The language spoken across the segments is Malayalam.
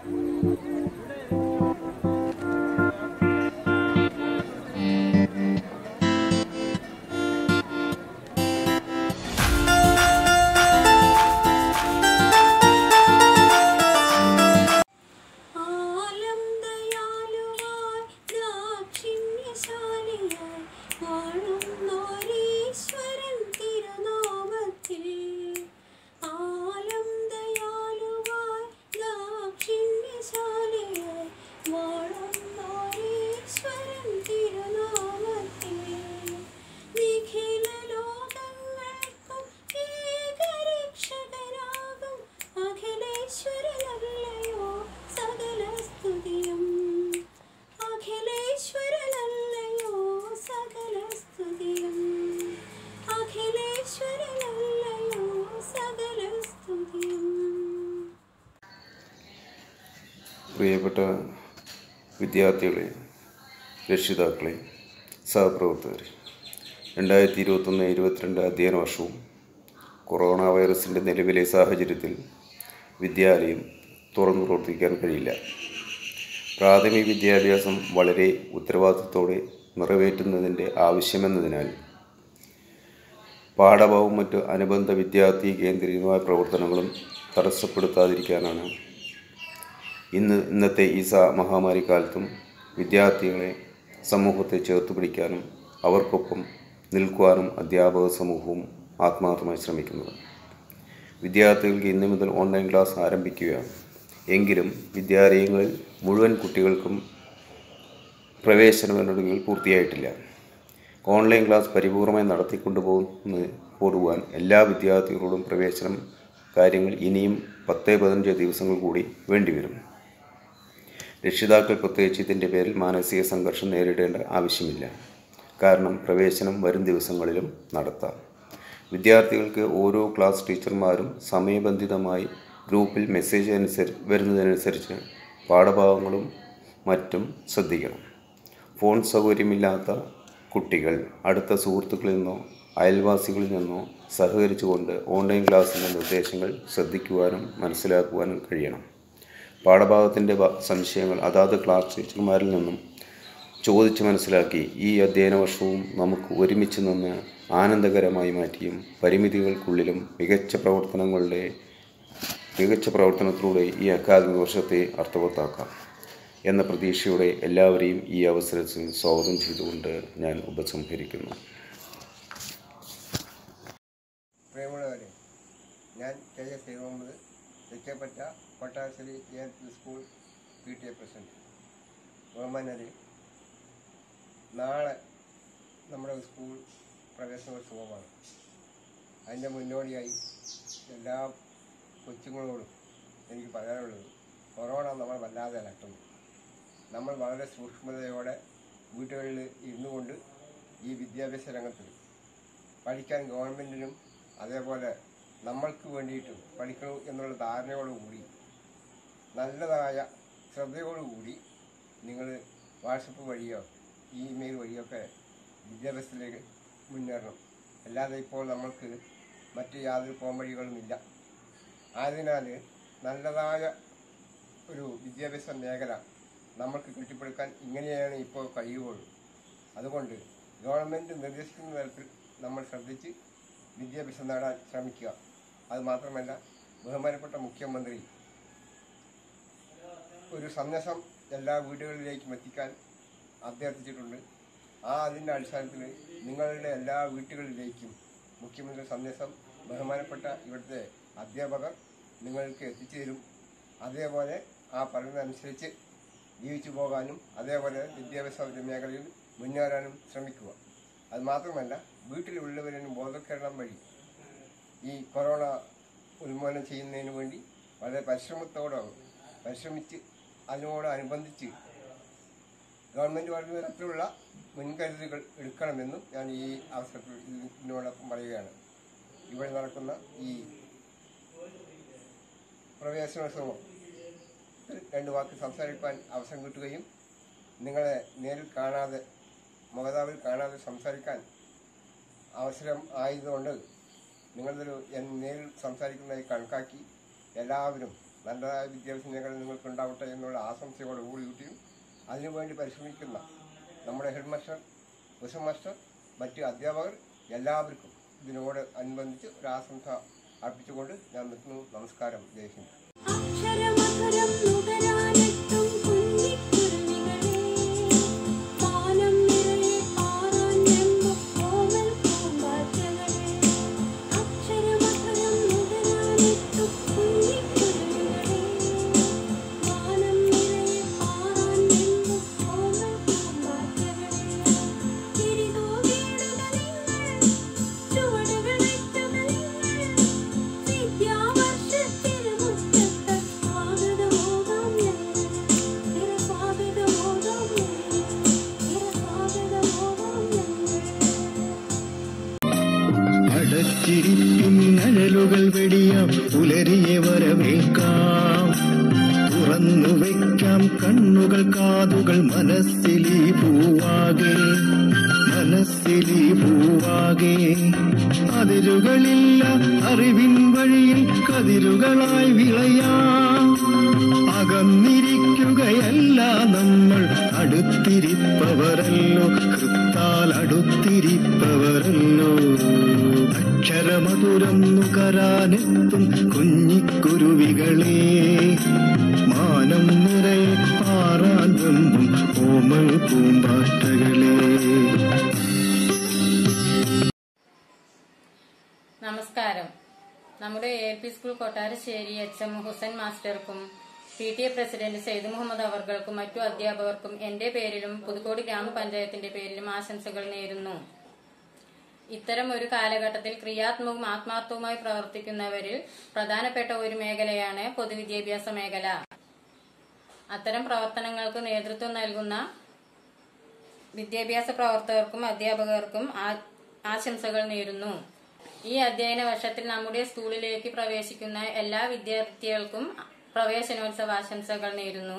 ആലം ദയാലുവായി ദാക്ഷിണ്യശാലിയായി വാഴുന്നോരീശ്വരൻ തിരുനാമത്തിൽ ആലം ദയാലുവായി ദാക്ഷിണ്യശാലിയായി വാഴുന്നോരീശ്വരൻ തിരുനാമത്തിൽ നിഖില ലോകങ്ങൾക്കും ഏകരക്ഷകനാകും അഖിലേശ്വരനല്ലയോ സകല സ്തുതിയും അഖിലേശ്വരനല്ലയോ സകല സ്തുതിയും അഖിലേശ്വരനല്ലയോ സകല സ്തുതിയും പ്രിയപ്പെട്ട വിദ്യാർത്ഥികളെ രക്ഷിതാക്കളെ സഹപ്രവർത്തകരെ രണ്ടായിരത്തി ഇരുപത്തൊന്ന് ഇരുപത്തിരണ്ട് അധ്യയന വർഷവും കൊറോണ വൈറസിൻ്റെ നിലവിലെ സാഹചര്യത്തിൽ വിദ്യാലയം തുറന്നു പ്രവർത്തിക്കാൻ കഴിയില്ല പ്രാഥമിക വിദ്യാഭ്യാസം വളരെ ഉത്തരവാദിത്തത്തോടെ നിറവേറ്റുന്നതിൻ്റെ ആവശ്യമെന്നതിനാൽ പാഠഭാവവും മറ്റ് അനുബന്ധ വിദ്യാർത്ഥി കേന്ദ്രീയമായ പ്രവർത്തനങ്ങളും തടസ്സപ്പെടുത്താതിരിക്കാനാണ് ഇന്ന് ഇന്നത്തെ ഈ സ മഹാമാരി കാലത്തും വിദ്യാർത്ഥികളെ സമൂഹത്തെ ചേർത്ത് പിടിക്കാനും അവർക്കൊപ്പം നിൽക്കുവാനും അധ്യാപക സമൂഹവും ആത്മാർത്ഥമായി ശ്രമിക്കുന്നത് വിദ്യാർത്ഥികൾക്ക് ഇന്നു മുതൽ ഓൺലൈൻ ക്ലാസ് ആരംഭിക്കുകയാണ് എങ്കിലും വിദ്യാലയങ്ങളിൽ മുഴുവൻ കുട്ടികൾക്കും പ്രവേശന നടപടികൾ പൂർത്തിയായിട്ടില്ല ഓൺലൈൻ ക്ലാസ് പരിപൂർണമായി നടത്തിക്കൊണ്ടുപോകുന്ന പോകുവാൻ എല്ലാ വിദ്യാർത്ഥികളോടും പ്രവേശനം കാര്യങ്ങൾ ഇനിയും പത്ത് പതിനഞ്ച് ദിവസങ്ങൾ കൂടി വേണ്ടിവരും രക്ഷിതാക്കൾ പ്രത്യേകിച്ച് ഇതിൻ്റെ പേരിൽ മാനസിക സംഘർഷം നേരിടേണ്ട ആവശ്യമില്ല കാരണം പ്രവേശനം വരും ദിവസങ്ങളിലും നടത്താം വിദ്യാർത്ഥികൾക്ക് ഓരോ ക്ലാസ് ടീച്ചർമാരും സമയബന്ധിതമായി ഗ്രൂപ്പിൽ മെസ്സേജ് അനുസരി വരുന്നതനുസരിച്ച് പാഠഭാഗങ്ങളും മറ്റും ശ്രദ്ധിക്കണം ഫോൺ സൗകര്യമില്ലാത്ത കുട്ടികൾ അടുത്ത സുഹൃത്തുക്കളിൽ നിന്നോ അയൽവാസികളിൽ നിന്നോ സഹകരിച്ചുകൊണ്ട് ഓൺലൈൻ ക്ലാസ്സിൻ്റെ നിർദ്ദേശങ്ങൾ ശ്രദ്ധിക്കുവാനും മനസ്സിലാക്കുവാനും കഴിയണം പാഠഭാഗത്തിൻ്റെ ഭ- സംശയങ്ങൾ അതാത് ക്ലാസ് ടീച്ചർമാരിൽ നിന്നും ചോദിച്ച് മനസ്സിലാക്കി ഈ അധ്യയന വർഷവും നമുക്ക് ഒരുമിച്ച് നിന്ന് ആനന്ദകരമായി മാറ്റിയും പരിമിതികൾക്കുള്ളിലും മികച്ച പ്രവർത്തനങ്ങളുടെ മികച്ച പ്രവർത്തനത്തിലൂടെ ഈ അക്കാദമിക വർഷത്തെ അർത്ഥവത്താക്കാം എന്ന പ്രതീക്ഷയോടെ എല്ലാവരെയും ഈ അവസരത്തിൽ സ്വാഗതം ചെയ്തുകൊണ്ട് ഞാൻ ഉപസംഹരിക്കുന്നു പ്രിയമുള്ളവരെ ഞാൻ K S Saimuhammad Thekkeppatta Kottasseri A L P school P T A president ബഹുമാനരെ നാളെ നമ്മുടെ സ്കൂൾ പ്രവേശനോത്സവമാണ് അതിൻ്റെ മുന്നോടിയായി എല്ലാ കൊച്ചുങ്ങളോടും എനിക്ക് പറയാനുള്ളത് കൊറോണ നമ്മൾ വല്ലാതെ അലട്ടുന്നു നമ്മൾ വളരെ സൂക്ഷ്മതയോടെ വീടുകളിൽ ഇരുന്നു കൊണ്ട് ഈ വിദ്യാഭ്യാസ രംഗത്തിൽ പഠിക്കാൻ ഗവൺമെൻറ്റിനും അതേപോലെ നമ്മൾക്ക് വേണ്ടിയിട്ടും പഠിക്കണം എന്നുള്ള ധാരണയോടുകൂടി നല്ലതായ ശ്രദ്ധയോടുകൂടി നിങ്ങൾ വാട്സപ്പ് വഴിയോ ഇമെയിൽ വഴിയൊക്കെ വിദ്യാഭ്യാസത്തിലേക്ക് മുന്നേറണം അല്ലാതെ ഇപ്പോൾ നമ്മൾക്ക് മറ്റ് യാതൊരു പോംവഴികളുമില്ല ആയതിനാൽ നല്ലതായ ഒരു വിദ്യാഭ്യാസ മേഖല നമ്മൾക്ക് കെട്ടിപ്പടുക്കാൻ ഇങ്ങനെയാണ് ഇപ്പോൾ കഴിയുകയുള്ളൂ അതുകൊണ്ട് ഗവൺമെൻറ് നിർദ്ദേശിക്കുന്ന തരത്തിൽ നമ്മൾ ശ്രദ്ധിച്ച് വിദ്യാഭ്യാസം നേടാൻ ശ്രമിക്കുക അത് മാത്രമല്ല ബഹുമാനപ്പെട്ട മുഖ്യമന്ത്രി ഒരു സന്ദേശം എല്ലാ വീടുകളിലേക്കും എത്തിക്കാൻ അഭ്യർത്ഥിച്ചിട്ടുണ്ട് ആ അതിൻ്റെ അടിസ്ഥാനത്തിൽ നിങ്ങളുടെ എല്ലാ വീട്ടുകളിലേക്കും മുഖ്യമന്ത്രി സന്ദേശം ബഹുമാനപ്പെട്ട ഇവിടുത്തെ അധ്യാപകർ നിങ്ങൾക്ക് എത്തിച്ചു തരും അതേപോലെ ആ പറയുന്നതനുസരിച്ച് ജീവിച്ചു പോകാനും അതേപോലെ വിദ്യാഭ്യാസ മേഖലയിൽ മുന്നേറാനും ശ്രമിക്കുക അത് മാത്രമല്ല വീട്ടിലുള്ളവരും ബോധവൽക്കരണം വഴി ഈ കൊറോണ ഉന്മൂലനം ചെയ്യുന്നതിന് വേണ്ടി വളരെ പരിശ്രമത്തോടെ പരിശ്രമിച്ച് അതിനോടനുബന്ധിച്ച് ഗവൺമെൻറ് പറയുന്ന തരത്തിലുള്ള മുൻകരുതലുകൾ എടുക്കണമെന്നും ഞാൻ ഈ അവസരത്തിൽ ഇതിനോടൊപ്പം പറയുകയാണ് ഇവിടെ നടക്കുന്ന ഈ പ്രവേശനോത്സവം രണ്ട് വാക്ക് സംസാരിക്കാൻ അവസരം കിട്ടുകയും നിങ്ങളെ നേരിൽ കാണാതെ മുഖതാവിൽ കാണാതെ സംസാരിക്കാൻ അവസരം ആയതുകൊണ്ട് നിങ്ങളൊരു എൻ നേരിൽ സംസാരിക്കുന്നതായി കണക്കാക്കി എല്ലാവരും നല്ലതായ വിദ്യാഭ്യാസങ്ങൾ നിങ്ങൾക്ക് ഉണ്ടാവട്ടെ എന്നുള്ള ആശംസയോട് കൂടിയും അതിനുവേണ്ടി പരിശ്രമിക്കുന്ന നമ്മുടെ ഹെഡ് മാസ്റ്റർ ഉഷ മാസ്റ്റർ മറ്റ് അധ്യാപകർ എല്ലാവർക്കും ഇതിനോട് അനുബന്ധിച്ച് ഒരു ആശംസ അർപ്പിച്ചുകൊണ്ട് ഞാൻ നിർത്തുന്നു നമസ്കാരം ജയ് ഹിന്ദ് അക്ഷരമധുരം നുകരാനെത്തും കുഞ്ഞിക്കുരുവികളെ പാലം നിറയെ പാറാൻ വെമ്പും കോമൽ പൂമ്പാറ്റകളെ അക്ഷരമധുരം നുകരാനെത്തും കുഞ്ഞിക്കുരുവികളെ പാലം നിറയെ പാറാൻ വെമ്പും കോമൽ പൂമ്പാറ്റകളെ തിരിതൂകിയിടുക നിങ്ങൾ ചുവടുകൾ വെക്കുക നിങ്ങൾ വിദ്യാവർഷത്തിന് മുറ്റത്ത് സ്വാഗതമോകാം ഞങ്ങൾ സ്വാഗതമോകാം ഞങ്ങൾ സ്വാഗതമോകാം ഞങ്ങൾ അടച്ചിരിപ്പിൻ അഴലുകൾ വെടിയാം പുലരിയെ വരവേൽക്കാം തുറന്നു വയ്ക്കാം കണ്ണുകൾ കാതുകൾ മനസ്സിലീ പൂവാകെ മനസ്സിലീ പൂവാകെ അതിരുകളില്ല അറിവിൻ വഴിയിൽ കതിരുകളായി വിളയാം അകന്നിരിക്കുകയല്ല നമ്മൾ അടുത്തിരിപ്പവരല്ലോ കൃത്താൽ അടുത്തിരിപ്പവരല്ലോ അക്ഷരമധുരം നുകരാനെത്തും കുഞ്ഞിക്കുരുവികളെ മാനം നിറയെ പാറാൻ വെമ്പും ഓമൽ പൂമ്പാറ്റകളെ നമസ്കാരം നമ്മുടെ A P school Kottarasseri H M Hussain മാസ്റ്റർക്കും P T A president Saeed Muhammad അവർകൾക്കും മറ്റു അധ്യാപകർക്കും എന്റെ പേരിലും പുതുക്കോട് ഗ്രാമപഞ്ചായത്തിന്റെ പേരിലും ആശംസകൾ നേരുന്നു ഇത്തരം ഒരു കാലഘട്ടത്തിൽ ക്രിയാത്മകവും ആത്മാർത്ഥവുമായി പ്രവർത്തിക്കുന്നവരിൽ പ്രധാനപ്പെട്ട ഒരു മേഖലയാണ് പൊതുവിദ്യാഭ്യാസ മേഖല അത്തരം പ്രവർത്തനങ്ങൾക്ക് നേതൃത്വം നൽകുന്ന വിദ്യാഭ്യാസ പ്രവർത്തകർക്കും അധ്യാപകർക്കും ആ- ആശംസകൾ നേരുന്നു ഈ അധ്യയന വർഷത്തിൽ നമ്മുടെ സ്കൂളിലേക്ക് പ്രവേശിക്കുന്ന എല്ലാ വിദ്യാർത്ഥികൾക്കും പ്രവേശനോത്സവ ആശംസകൾ നേരുന്നു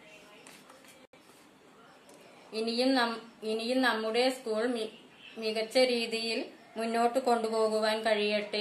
ഇനിയും നം- ഇനിയും നമ്മുടെ സ്കൂൾ മി- മികച്ച രീതിയിൽ മുന്നോട്ട് കൊണ്ടുപോകുവാൻ കഴിയട്ടെ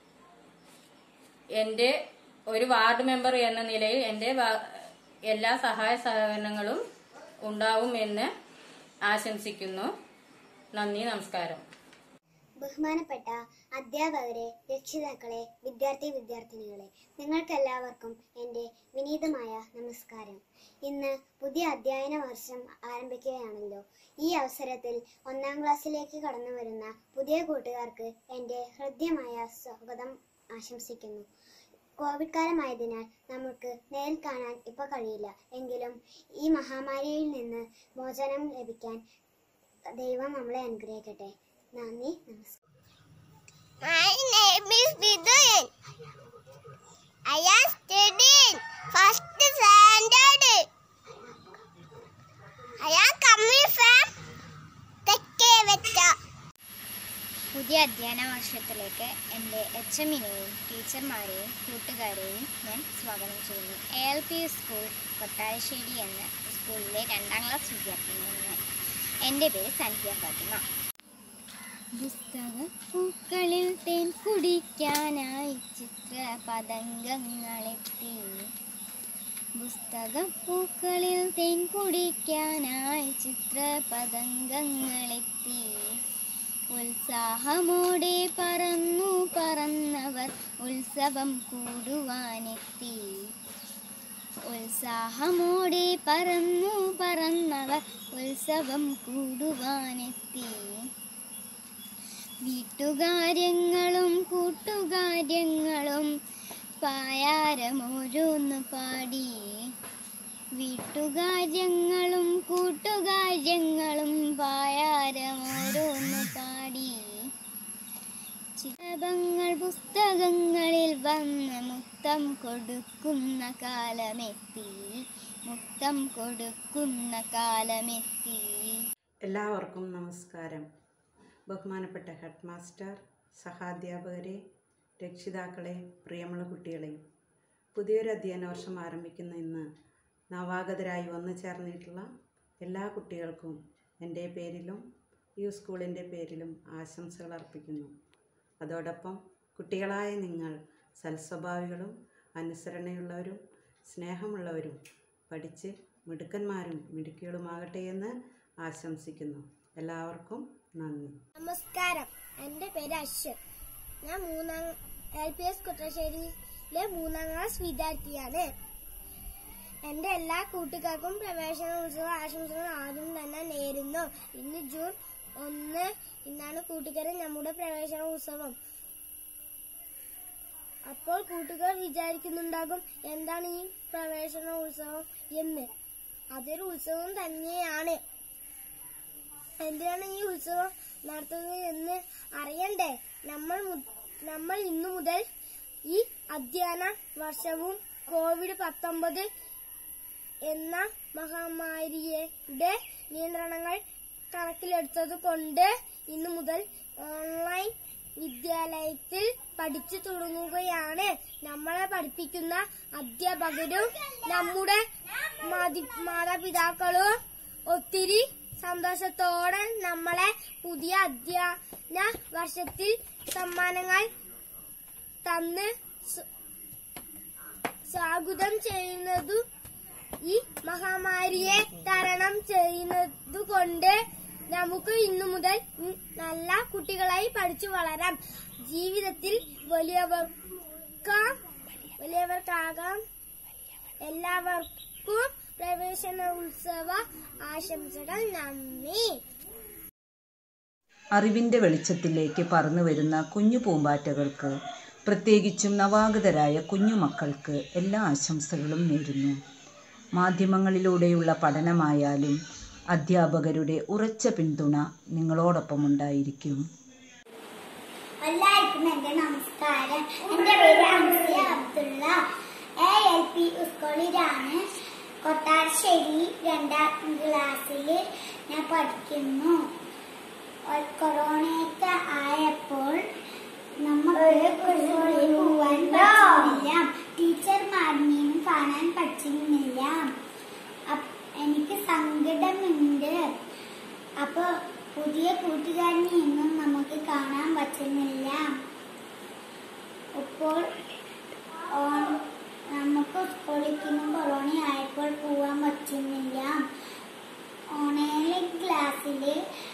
എന്റെ ഒരു വാർഡ് മെമ്പർ എന്ന നിലയിൽ എന്റെ വാ- എല്ലാ സഹായ സഹകരണങ്ങളും ഉണ്ടാവുമെന്ന് ആശംസിക്കുന്നു നന്ദി നമസ്കാരം ബഹുമാനപ്പെട്ട അധ്യാപകരെ രക്ഷിതാക്കളെ വിദ്യാർത്ഥി വിദ്യാർത്ഥിനികളെ നിങ്ങൾക്കെല്ലാവർക്കും എൻ്റെ വിനീതമായ നമസ്കാരം ഇന്ന് പുതിയ അധ്യയന വർഷം ആരംഭിക്കുകയാണല്ലോ ഈ അവസരത്തിൽ ഒന്നാം ക്ലാസ്സിലേക്ക് കടന്നു വരുന്ന പുതിയ കൂട്ടുകാർക്ക് എൻ്റെ ഹൃദ്യമായ സ്വാഗതം ആശംസിക്കുന്നു കോവിഡ് കാലമായതിനാൽ നമുക്ക് നേരിൽ കാണാൻ ഇപ്പോൾ കഴിയില്ല എങ്കിലും ഈ മഹാമാരിയിൽ നിന്ന് മോചനം ലഭിക്കാൻ ദൈവം നമ്മളെ അനുഗ്രഹിക്കട്ടെ നന്ദി നമസ്കാരം My name is Vidyan. I am studying first standard. I am coming from തെക്കേവറ്റ പുതിയ അധ്യയന വർഷത്തിലേക്ക് എൻ്റെ എച്ച് എമ്മിനെയും ടീച്ചർമാരെയും കൂട്ടുകാരെയും ഞാൻ സ്വാഗതം ചെയ്യുന്നു A L P school Kottarasseri എന്ന സ്കൂളിലെ രണ്ടാം ക്ലാസ് വിദ്യാർത്ഥിനിയാണ് ഞാൻ എൻ്റെ പേര് സന്ധ്യ ഫാത്തിമ പുസ്തക പൂക്കളിൽ തേൻ കുടിക്കാനായി ചിത്ര പതംഗങ്ങളെത്തി പുസ്തകപ്പൂക്കളിൽ തേൻ കുടിക്കാനായി ചിത്ര പതംഗങ്ങളെത്തി ഉത്സാഹമോടെ പറന്നു പറന്നവർ ഉത്സവം കൂടുവാനെത്തി ഉത്സാഹമോടെ പറന്നു പറന്നവർ ഉത്സവം കൂടുവാനെത്തി വീട്ടുകാര്യങ്ങളും കൂട്ടുകാര്യങ്ങളും പായാരമോരോന്ന് പാടി വീട്ടുകാര്യങ്ങളും കൂട്ടുകാര്യങ്ങളും പായാരമോരോന്ന് പാടി ചിത്രങ്ങൾ പുസ്തകങ്ങളിൽ വന്ന് മുത്തം കൊടുക്കുന്ന കാലമെത്തി മുത്തം കൊടുക്കുന്ന കാലമെത്തി എല്ലാവർക്കും നമസ്കാരം ബഹുമാനപ്പെട്ട ഹെഡ് മാസ്റ്റർ സഹാധ്യാപകരെ രക്ഷിതാക്കളെ പ്രിയമുള്ള കുട്ടികളെ പുതിയൊരു അധ്യയന വർഷം ആരംഭിക്കുന്ന ഇന്ന് നവാഗതരായി വന്നു ചേർന്നിട്ടുള്ള എല്ലാ കുട്ടികൾക്കും എൻ്റെ പേരിലും ഈ സ്കൂളിൻ്റെ പേരിലും ആശംസകൾ അർപ്പിക്കുന്നു അതോടൊപ്പം കുട്ടികളായ നിങ്ങൾ സൽസ്വഭാവികളും അനുസരണയുള്ളവരും സ്നേഹമുള്ളവരും പഠിച്ച് മിടുക്കന്മാരും മിടുക്കികളുമാകട്ടെ എന്ന് ആശംസിക്കുന്നു എല്ലാവർക്കും നന്ദി നമസ്കാരം എൻ്റെ പേര് അശ്വൻ ഞാൻ മൂന്നാം എൽ പി എസ് കുട്ടശ്ശേരിയിലെ മൂന്നാം ക്ലാസ് വിദ്യാർത്ഥിയാണ് എൻ്റെ എല്ലാ കൂട്ടുകാർക്കും പ്രവേശനോത്സവ ആശംസകൾ ആദ്യം തന്നെ നേരുന്നു ഇന്ന് ജൂൺ ഒന്ന് ഇന്നാണ് കൂട്ടുകാരൻ നമ്മുടെ പ്രവേശന ഉത്സവം അപ്പോൾ കൂട്ടുകാർ വിചാരിക്കുന്നുണ്ടാകും എന്താണ് ഈ പ്രവേശന ഉത്സവം എന്ന് അതൊരു ഉത്സവം തന്നെയാണ് എന്തിനാണ് ഈ ഉത്സവം നടത്തുന്നത് എന്ന് അറിയണ്ടേ നമ്മൾ മു- നമ്മൾ ഇന്നു മുതൽ ഈ അധ്യയന വർഷവും കോവിഡ് പത്തൊമ്പത് എന്ന മഹാമാരിയുടെ നിയന്ത്രണങ്ങൾ കണക്കിലെടുത്തത് കൊണ്ട് ഇന്നു മുതൽ ഓൺലൈൻ വിദ്യാലയത്തിൽ പഠിച്ചു തുടങ്ങുകയാണ് നമ്മളെ പഠിപ്പിക്കുന്ന അധ്യാപകരും നമ്മുടെ മാതി- മാതാപിതാക്കളും ഒത്തിരി സന്തോഷത്തോടെ നമ്മളെ പുതിയ അധ്യയന വർഷത്തിൽ സമ്മാനങ്ങൾ തന്ന് സ്വ- സ്വാഗതം ചെയ്യുന്നതു ഈ മഹാമാരിയെ തരണം ചെയ്യുന്നത് കൊണ്ട് നമുക്ക് ഇന്നു മുതൽ ഉം നല്ല കുട്ടികളായി പഠിച്ചു വളരാം ജീവിതത്തിൽ വലിയവർക്കാം വലിയവർക്കാകാം എല്ലാവർക്കും പ്രവേശന ഉത്സവ ആശംസകൾ നന്ദി അറിവിൻ്റെ വെളിച്ചത്തിലേക്ക് പറന്നു വരുന്ന കുഞ്ഞു പൂമ്പാറ്റകൾക്ക് പ്രത്യേകിച്ചും നവാഗതരായ കുഞ്ഞുമക്കൾക്ക് എല്ലാ ആശംസകളും നേരുന്നു മാധ്യമങ്ങളിലൂടെയുള്ള പഠനമായാലും അധ്യാപകരുടെ ഉറച്ച പിന്തുണ നിങ്ങളോടൊപ്പമുണ്ടായിരിക്കും എല്ലാവർക്കും എന്റെ നമസ്കാരം എന്റെ പേര് Ansiya Abdullah A L P സ്കൂളിലാണ് കൊട്ടാരശ്ശേരി രണ്ടാം ക്ലാസ്സിൽ ഞാൻ പഠിക്കുന്നു ഒരു കൊറോണയൊക്കെ ആയപ്പോൾ നമുക്ക് സ്കൂളിൽ പോവാൻ പറ്റുന്നില്ല ടീച്ചർമാരിനെയും കാണാൻ പറ്റുന്നില്ല അപ്പ് എനിക്ക് സങ്കടമുണ്ട് അപ്പൊ പുതിയ കൂട്ടുകാരനെയൊന്നും നമുക്ക് കാണാൻ പറ്റുന്നില്ല ഇപ്പോൾ ഓൺ- നമുക്ക് സ്കൂളിലേക്കൊന്നും കൊറോണ ആയപ്പോൾ പോവാൻ പറ്റുന്നില്ല ഓൺലൈൻ ക്ലാസ്സിൽ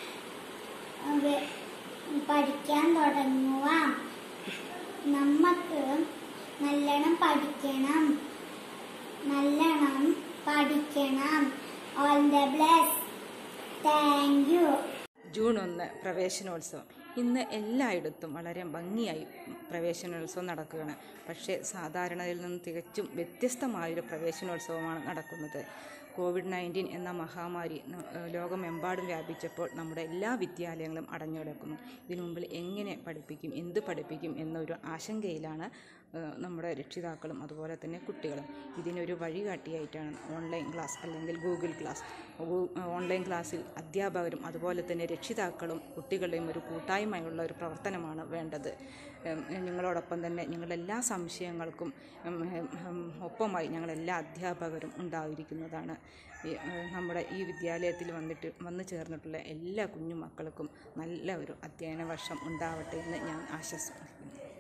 പഠിക്കാൻ തുടങ്ങുക നമുക്ക് നല്ലോണം പഠിക്കണം നല്ലോണം പഠിക്കണം all the bless thank you June ഒന്ന് പ്രവേശനോത്സവം ഇന്ന് എല്ലായിടത്തും വളരെ ഭംഗിയായി പ്രവേശനോത്സവം നടക്കുകയാണ് പക്ഷേ സാധാരണയിൽ നിന്ന് തികച്ചും വ്യത്യസ്തമായൊരു പ്രവേശനോത്സവമാണ് നടക്കുന്നത് കോവിഡ് നയൻറ്റീൻ എന്ന മഹാമാരി ന- ഏഹ് ലോകമെമ്പാടും വ്യാപിച്ചപ്പോൾ നമ്മുടെ എല്ലാ വിദ്യാലയങ്ങളും അടഞ്ഞുകിടക്കുന്നു ഇതിനു മുമ്പിൽ എങ്ങനെ പഠിപ്പിക്കും എന്ത് പഠിപ്പിക്കും എന്നൊരു ആശങ്കയിലാണ് ഏഹ് നമ്മുടെ രക്ഷിതാക്കളും അതുപോലെ തന്നെ കുട്ടികളും ഇതിനൊരു വഴികാട്ടിയായിട്ടാണ് ഓൺലൈൻ ക്ലാസ് അല്ലെങ്കിൽ ഗൂഗിൾ ക്ലാസ് ഗൂ- ഓൺലൈൻ ക്ലാസ്സിൽ അധ്യാപകരും അതുപോലെ തന്നെ രക്ഷിതാക്കളും കുട്ടികളുടെയും ഒരു കൂട്ടായ്മയുള്ള ഒരു പ്രവർത്തനമാണ് വേണ്ടത് ഉം, നിങ്ങളോടൊപ്പം തന്നെ നിങ്ങളുടെ എല്ലാ സംശയങ്ങൾക്കും ഉം, ഉം, ഉം, ഒപ്പമായി ഞങ്ങളെല്ലാ അധ്യാപകരും ഉണ്ടായിരിക്കുന്നതാണ് ഈ, ഏഹ്, നമ്മുടെ ഈ വിദ്യാലയത്തിൽ വന്നിട്ട് വന്നു ചേർന്നിട്ടുള്ള എല്ലാ കുഞ്ഞു മക്കൾക്കും നല്ല ഒരു അധ്യയന വർഷം ഉണ്ടാവട്ടെ എന്ന് ഞാൻ ആശംസിക്കുന്നു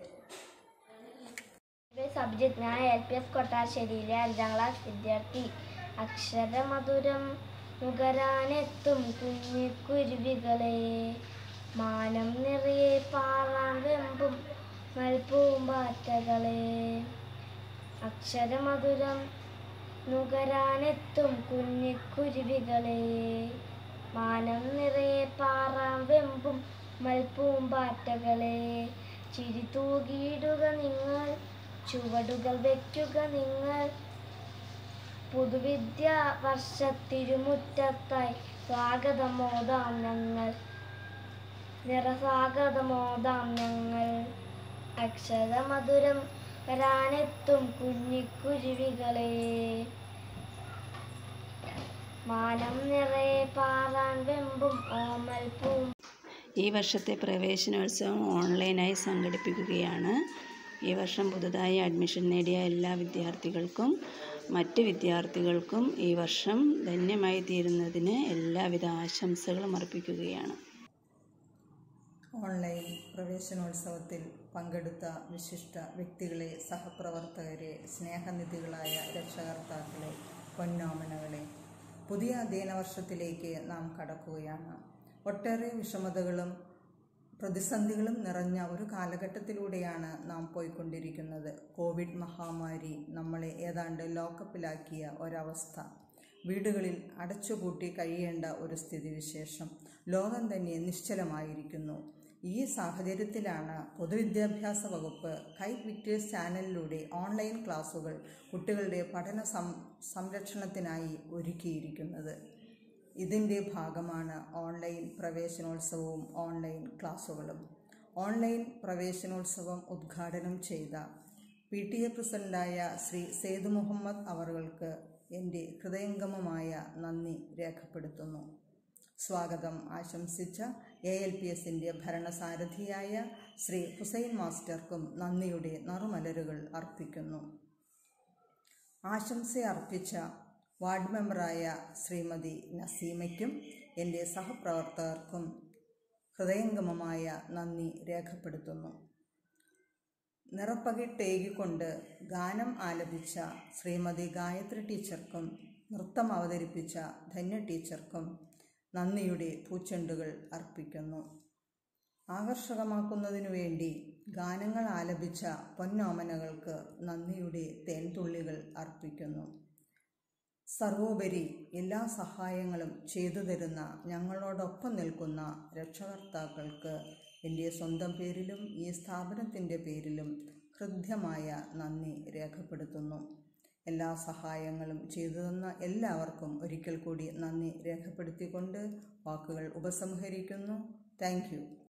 സബ്ജക്ട് ഞാൻ എൽ പി എസ് കൊട്ടാശ്ശേരിയിലെ അഞ്ചാം ക്ലാസ് വിദ്യാർത്ഥി അക്ഷരമധുരം നുകരാനെത്തും കുഞ്ഞു കുരുവികളെ മാനം നിറയെ പാറാൻ വെമ്പും മൽപ്പൂമ്പാറ്റകളെ അക്ഷരമധുരം നുകരാനെത്തും കുഞ്ഞു കുരുവികളെ മാനം നിറയെ പാറാൻ വെമ്പും മൽപ്പൂമ്പാറ്റകളെ ചിരി തൂകിയിടുക നിങ്ങൾ ചുവടുകൾ വയ്ക്കുക നിങ്ങൾ പുതുവിദ്യ വർഷത്തിരുമുറ്റത്തായി സ്വാഗതമോദാം ഞങ്ങൾ നിറസ്വാഗതമോദാം ഞങ്ങൾ അക്ഷരമധുരം വരാനെത്തും കുഞ്ഞിക്കുരുവികളെ മാനം നിറയെ പാറാൻ വെമ്പും ഓമൽ പൂം ഈ വർഷത്തെ പ്രവേശനോത്സവം ഓൺലൈനായി സംഘടിപ്പിക്കുകയാണ് ഈ വർഷം പുതുതായി അഡ്മിഷൻ നേടിയ എല്ലാ വിദ്യാർത്ഥികൾക്കും മറ്റ് വിദ്യാർത്ഥികൾക്കും ഈ വർഷം ധന്യമായി തീരുന്നതിന് എല്ലാവിധ ആശംസകളും അർപ്പിക്കുകയാണ് ഓൺലൈൻ പ്രവേശനോത്സവത്തിൽ പങ്കെടുത്ത വിശിഷ്ട വ്യക്തികളെ സഹപ്രവർത്തകരെ സ്നേഹനിധികളായ രക്ഷകർത്താക്കളെ പൊന്നോമനകളെ പുതിയ അധ്യയന വർഷത്തിലേക്ക് നാം കടക്കുകയാണ് ഒട്ടേറെ വിഷമതകളും പ്രതിസന്ധികളും നിറഞ്ഞ ഒരു കാലഘട്ടത്തിലൂടെയാണ് നാം പോയിക്കൊണ്ടിരിക്കുന്നത് കോവിഡ് മഹാമാരി നമ്മളെ ഏതാണ്ട് ലോക്കപ്പിലാക്കിയ ഒരവസ്ഥ വീടുകളിൽ അടച്ചുപൂട്ടി കഴിയേണ്ട ഒരു സ്ഥിതിവിശേഷം ലോകം തന്നെ നിശ്ചലമായിരിക്കുന്നു ഈ സാഹചര്യത്തിലാണ് പൊതുവിദ്യാഭ്യാസ വകുപ്പ് കൈറ്റ് വിക്ടേഴ്സ് ചാനലിലൂടെ ഓൺലൈൻ ക്ലാസുകൾ കുട്ടികളുടെ പഠന സം സംരക്ഷണത്തിനായി ഒരുക്കിയിരിക്കുന്നത് ഇതിൻ്റെ ഭാഗമാണ് ഓൺലൈൻ പ്രവേശനോത്സവവും ഓൺലൈൻ ക്ലാസുകളും ഓൺലൈൻ പ്രവേശനോത്സവം ഉദ്ഘാടനം ചെയ്ത പി ടി എ പ്രസിഡൻ്റായ ശ്രീ സെയ്ദ് മുഹമ്മദ് അവറുകൾക്ക് എൻ്റെ ഹൃദയംഗമമായ നന്ദി രേഖപ്പെടുത്തുന്നു സ്വാഗതം ആശംസിച്ച എ എൽ പി എസിൻ്റെ ഭരണസാരഥിയായ ശ്രീ ഹുസൈൻ മാസ്റ്റർക്കും നന്ദിയുടെ നറുമലരുകൾ അർപ്പിക്കുന്നു ആശംസ അർപ്പിച്ച വാർഡ് മെമ്പറായ ശ്രീമതി നസീമയ്ക്കും എൻ്റെ സഹപ്രവർത്തകർക്കും ഹൃദയംഗമമായ നന്ദി രേഖപ്പെടുത്തുന്നു നിറപ്പകിട്ടേകിക്കൊണ്ട് ഗാനം ആലപിച്ച ശ്രീമതി ഗായത്രി ടീച്ചർക്കും നൃത്തം അവതരിപ്പിച്ച ധന്യ ടീച്ചർക്കും നന്ദിയുടെ പൂച്ചെണ്ടുകൾ അർപ്പിക്കുന്നു ആകർഷകമാക്കുന്നതിനു വേണ്ടി ഗാനങ്ങൾ ആലപിച്ച പൊന്നോമനകൾക്ക് നന്ദിയുടെ തേൻതുള്ളികൾ അർപ്പിക്കുന്നു സർവോപരി എല്ലാ സഹായങ്ങളും ചെയ്തു തരുന്ന ഞങ്ങളോടൊപ്പം നിൽക്കുന്ന രക്ഷകർത്താക്കൾക്ക് എൻ്റെ സ്വന്തം പേരിലും ഈ സ്ഥാപനത്തിൻ്റെ പേരിലും ഹൃദ്യമായ നന്ദി രേഖപ്പെടുത്തുന്നു എല്ലാ സഹായങ്ങളും ചെയ്തു തന്ന എല്ലാവർക്കും ഒരിക്കൽ കൂടി നന്ദി രേഖപ്പെടുത്തിക്കൊണ്ട് വാക്കുകൾ ഉപസംഹരിക്കുന്നു താങ്ക്